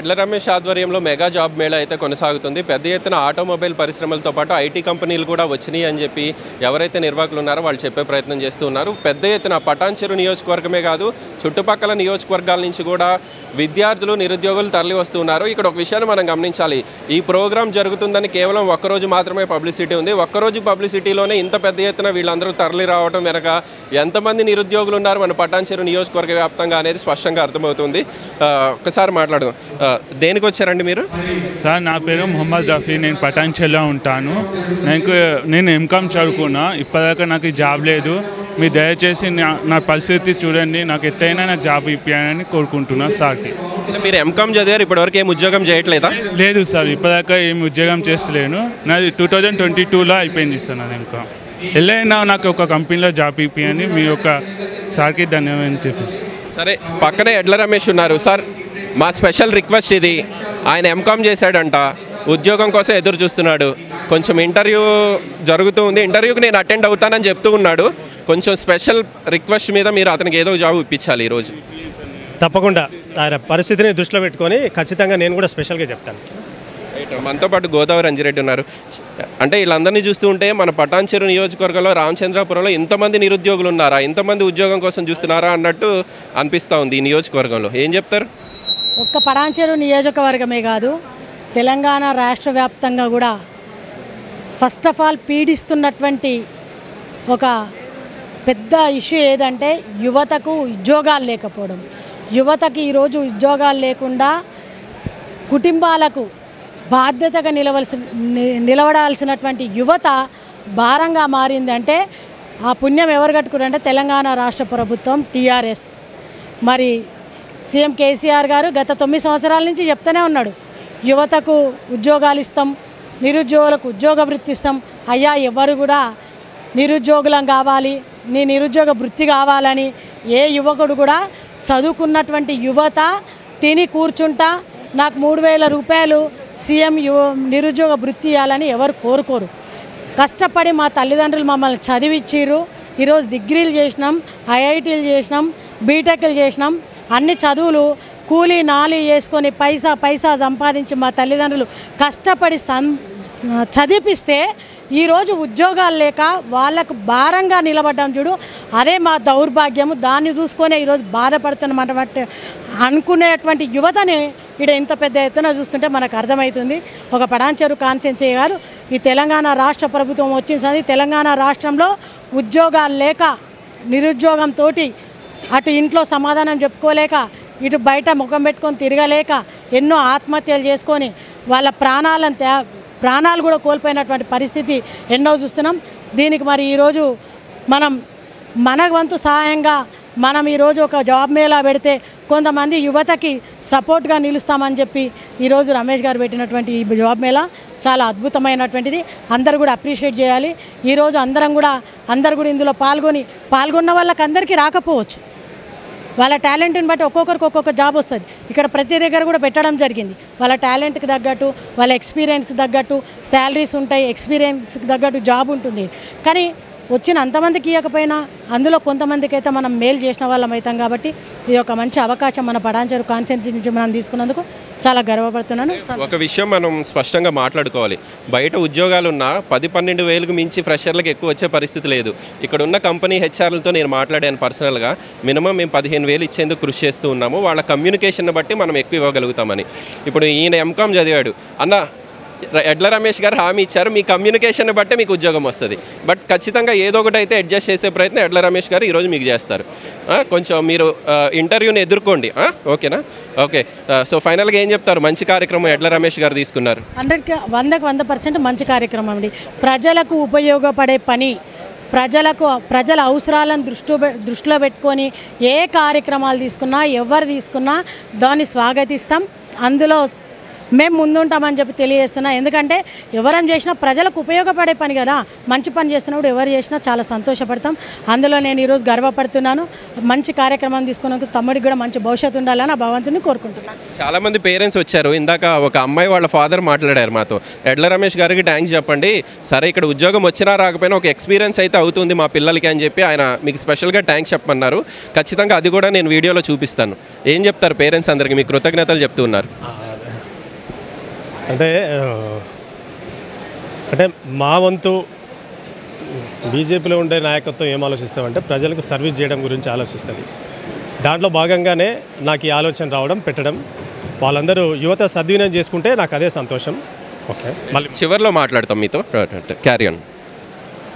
ఎడ్ల రమేష్ ఆధ్వర్యంలో mega job Mela అయితే కొనసాగుతుంది పెద్ద ఎత్తున ఆటోమొబైల్ పరిశ్రమలతో పాటు ఐటీ కంపెనీలు కూడా వచ్చినాయి అని చెప్పి ఎవరైతే నిర్వాహకులు ఉన్నారో వాళ్ళు చెప్పే ప్రయత్నం చేస్తూ ఉన్నారు పెద్ద ఎత్తున పటాన్చెరు నియోజకవర్గమే కాదు చుట్టుపక్కల నియోజకవర్గాల నుంచి కూడా విద్యార్థులు నిరుద్యోగులు తరలి వస్తున్నారు ఇక్కడ ఒక విషయాన్ని మనం గమనించాలి ఈ ప్రోగ్రాం జరుగుతుందని కేవలం ఒక్కరోజు మాత్రమే పబ్లిసిటీ ఉంది ఒక్కరోజు పబ్లిసిటీలోనే ఇంత పెద్ద ఎత్తున వీళ్ళందరూ తరలి రావడం వెనక ఎంతమంది నిరుద్యోగులు ఉన్నారు మన పటాన్చెరు నియోజకవర్గ వ్యాప్తంగా అనేది స్పష్టంగా అర్థమవుతుంది ఆ, ఒక్కసారి మాట్లాడదాం ఆ, దేనికి వచ్చారండి మీరు సార్ నా పేరు మొహమ్మద్ రఫీ నేను పటాన్చెల్లో ఉంటాను నాకు నేను ఎంకామ్ చదువుకున్నా ఇప్పటిదాకా నాకు ఈ జాబ్ లేదు మీరు దయచేసి నా నా పరిస్థితి చూడండి నాకు ఎట్టయినా నాకు జాబ్ ఇప్పించాలని కోరుకుంటున్నా సార్కి అంటే మీరు ఎంకామ్ చదివారు ఇప్పటివరకు ఏం ఉద్యోగం చేయట్లేదా లేదు సార్ ఇప్పటిదాకా ఏమి ఉద్యోగం చేస్తలేను నాది టూ థౌజండ్ ట్వంటీ టూలో అయిపోయింది సార్ నాది ఎంకామ్ వెళ్ళైనా నాకు ఒక కంపెనీలో జాబ్ ఇప్పించని మీ యొక్క సార్కి ధన్యవాదాలు చెప్పేసి సరే పక్కనే ఎడ్ల రమేష్ ఉన్నారు సార్ మా స్పెషల్ రిక్వెస్ట్ ఇది ఆయన ఎంకామ్ చేశాడంట ఉద్యోగం కోసం ఎదురు చూస్తున్నాడు కొంచెం ఇంటర్వ్యూ జరుగుతూ ఉంది ఇంటర్వ్యూకి నేను అటెండ్ అవుతానని చెప్తూ ఉన్నాడు కొంచెం స్పెషల్ రిక్వెస్ట్ మీద మీరు అతనికి ఏదో జాబ్ ఇప్పించాలి ఈరోజు తప్పకుండా ఆయన పరిస్థితిని దృష్టిలో పెట్టుకొని ఖచ్చితంగా నేను కూడా స్పెషల్గా చెప్తాను మనతో పాటు గోదావరి అంజిరెడ్డి ఉన్నారు అంటే వీళ్ళందరినీ చూస్తూ ఉంటే మన పటాన్చెరు నియోజకవర్గంలో రామచంద్రాపురంలో ఇంతమంది నిరుద్యోగులు ఉన్నారా ఇంతమంది ఉద్యోగం కోసం చూస్తున్నారా అన్నట్టు అనిపిస్తూ ఉంది ఈ నియోజకవర్గంలో ఏం చెప్తారు ఒక్క పడాంచెరు నియోజకవర్గమే కాదు తెలంగాణ రాష్ట్ర వ్యాప్తంగా కూడా ఫస్ట్ ఆఫ్ ఆల్ పీడిస్తున్నటువంటి ఒక పెద్ద ఇష్యూ ఏదంటే యువతకు ఉద్యోగాలు లేకపోవడం యువతకి ఈరోజు ఉద్యోగాలు లేకుండా కుటుంబాలకు బాధ్యతగా నిలవలసిన ని- నిలబడాల్సినటువంటి యువత భారంగా మారిందంటే ఆ పుణ్యం ఎవరు కట్టుకున్నారంటే తెలంగాణ రాష్ట్ర ప్రభుత్వం టీఆర్ఎస్ మరి సీఎం కేసీఆర్ గారు గత తొమ్మిది సంవత్సరాల నుంచి చెప్తూనే ఉన్నాడు యువతకు ఉద్యోగాలు ఇస్తాం నిరుద్యోగులకు ఉద్యోగ వృత్తి ఇస్తాం అయ్యా ఎవరు కూడా నిరుద్యోగులం కావాలి నీ నిరుద్యోగ వృత్తి కావాలని ఏ యువకుడు కూడా చదువుకున్నటువంటి యువత తిని కూర్చుంటా నాకు మూడు వేల రూపాయలు సీఎం యువ నిరుద్యోగ వృత్తి ఇవ్వాలని ఎవరు కోరుకోరు కష్టపడి మా తల్లిదండ్రులు మమ్మల్ని చదివిచ్చిర్రు ఈరోజు డిగ్రీలు చేసినాం ఐఐటీలు చేసినాం బీటెక్లు చేసినాం అన్ని చదువులు కూలీ నాలి చేసుకొని పైసా పైసా సంపాదించి మా తల్లిదండ్రులు కష్టపడి సం చదివిపిస్తే ఈరోజు ఉద్యోగాలు లేక వాళ్ళకు భారంగా నిలబడ్డాం చూడు అదే మా దౌర్భాగ్యము దాన్ని చూసుకొనే ఈరోజు బాధపడుతున్నమాట అనుకునేటువంటి యువతని ఇక్కడ ఇంత పెద్ద ఎత్తున చూస్తుంటే మనకు అర్థమవుతుంది ఒక పడాంచెరు కాన్సెన్సీ గారు ఈ తెలంగాణ రాష్ట్ర ప్రభుత్వం వచ్చింది తెలంగాణ రాష్ట్రంలో ఉద్యోగాలు లేక నిరుద్యోగంతో అటు ఇంట్లో సమాధానం చెప్పుకోలేక ఇటు బయట ముఖం పెట్టుకొని తిరగలేక ఎన్నో ఆత్మహత్యలు చేసుకొని వాళ్ళ ప్రాణాలను త్యా ప్రాణాలు కూడా కోల్పోయినటువంటి పరిస్థితి ఎన్నో చూస్తున్నాం దీనికి మరి ఈరోజు మనం మన వంతు సహాయంగా మనం ఈరోజు ఒక జాబ్ మేళా పెడితే కొంతమంది యువతకి సపోర్ట్గా నిలుస్తామని చెప్పి ఈరోజు రమేష్ గారు పెట్టినటువంటి ఈ జాబ్ మేళా చాలా అద్భుతమైనటువంటిది అందరూ కూడా అప్రిషియేట్ చేయాలి ఈరోజు అందరం కూడా అందరు కూడా ఇందులో పాల్గొని పాల్గొన్న వాళ్ళకి అందరికీ రాకపోవచ్చు వాళ్ళ టాలెంట్ని బట్టి ఒక్కొక్కరికి ఒక్కొక్క జాబ్ వస్తుంది ఇక్కడ ప్రతి దగ్గర కూడా పెట్టడం జరిగింది వాళ్ళ టాలెంట్కి తగ్గట్టు వాళ్ళ ఎక్స్పీరియన్స్కి తగ్గట్టు శాలరీస్ ఉంటాయి ఎక్స్పీరియన్స్కి తగ్గట్టు జాబ్ ఉంటుంది కానీ వచ్చిన అంతమందికి ఇవ్వకపోయినా అందులో కొంతమందికి అయితే మనం మేలు చేసిన వాళ్ళం అవుతాం కాబట్టి ఇది ఒక మంచి అవకాశం మన పడాంచరు కాన్సెన్సీ నుంచి మనం తీసుకున్నందుకు చాలా గర్వపడుతున్నాను ఒక విషయం మనం స్పష్టంగా మాట్లాడుకోవాలి బయట ఉద్యోగాలున్నా పది పన్నెండు వేలకు మించి ఫ్రెషర్లకు ఎక్కువ వచ్చే పరిస్థితి లేదు ఇక్కడ ఉన్న కంపెనీ హెచ్ఆర్లతో నేను మాట్లాడాను పర్సనల్గా మినిమం మేము పదిహేను వేలు ఇచ్చేందుకు కృషి చేస్తూ ఉన్నాము వాళ్ళ కమ్యూనికేషన్ బట్టి మనం ఎక్కువ ఇవ్వగలుగుతామని ఇప్పుడు ఈయన ఎంకామ్ చదివాడు అన్న ఎడ్ల రమేష్ గారు హామీ ఇచ్చారు మీ కమ్యూనికేషన్ బట్టి మీకు ఉద్యోగం వస్తుంది బట్ ఖచ్చితంగా ఏదో ఒకటి అయితే అడ్జస్ట్ చేసే ప్రయత్నం ఎడ్ల రమేష్ గారు ఈరోజు మీకు చేస్తారు ఆ, కొంచెం మీరు ఆ, ఇంటర్వ్యూని ఎదుర్కోండి ఆ, ఓకేనా ఓకే ఆ, సో ఫైనల్గా ఏం చెప్తారు మంచి కార్యక్రమం ఎడ్ల రమేష్ గారు తీసుకున్నారు హండ్రెడ్కి వందకు వంద పర్సెంట్ మంచి కార్యక్రమం అండి ప్రజలకు ఉపయోగపడే పని ప్రజలకు ప్రజల అవసరాలను దృష్టి దృష్టిలో పెట్టుకొని ఏ కార్యక్రమాలు తీసుకున్నా ఎవరు తీసుకున్నా దాన్ని స్వాగతిస్తాం అందులో మేము ముందుంటామని చెప్పి తెలియజేస్తున్నా ఎందుకంటే ఎవరం చేసినా ప్రజలకు ఉపయోగపడే పని కదా మంచి పని చేస్తున్నప్పుడు ఎవరు చేసినా చాలా సంతోషపడతాం అందులో నేను ఈరోజు గర్వపడుతున్నాను మంచి కార్యక్రమం తీసుకున్నందుకు తమ్ముడికి కూడా మంచి భవిష్యత్తు ఉండాలని ఆ భగవంతుని కోరుకుంటున్నాను చాలా మంది పేరెంట్స్ వచ్చారు ఇందాక ఒక అమ్మాయి వాళ్ళ ఫాదర్ మాట్లాడారు మాతో ఎడ్ల రమేష్ గారికి థ్యాంక్స్ చెప్పండి సరే ఇక్కడ ఉద్యోగం వచ్చినా రాకపోయినా ఒక ఎక్స్పీరియన్స్ అయితే అవుతుంది మా పిల్లలకి అని చెప్పి ఆయన మీకు స్పెషల్గా థ్యాంక్స్ చెప్పమన్నారు ఖచ్చితంగా అది కూడా నేను వీడియోలో చూపిస్తాను ఏం చెప్తారు పేరెంట్స్ అందరికీ మీ కృతజ్ఞతలు చెప్తూ ఉన్నారు ఆ, అంటే ఆ, అంటే మా వంతు బీజేపీలో ఉండే నాయకత్వం ఏం ఆలోచిస్తామంటే ప్రజలకు సర్వీస్ చేయడం గురించి ఆలోచిస్తుంది దాంట్లో భాగంగానే నాకు ఈ ఆలోచన రావడం పెట్టడం వాళ్ళందరూ యువత సద్వినియోగం చేసుకుంటే నాకు అదే సంతోషం ఓకే మళ్ళీ చివరిలో మాట్లాడతాం మీతో క్యారీ ఆన్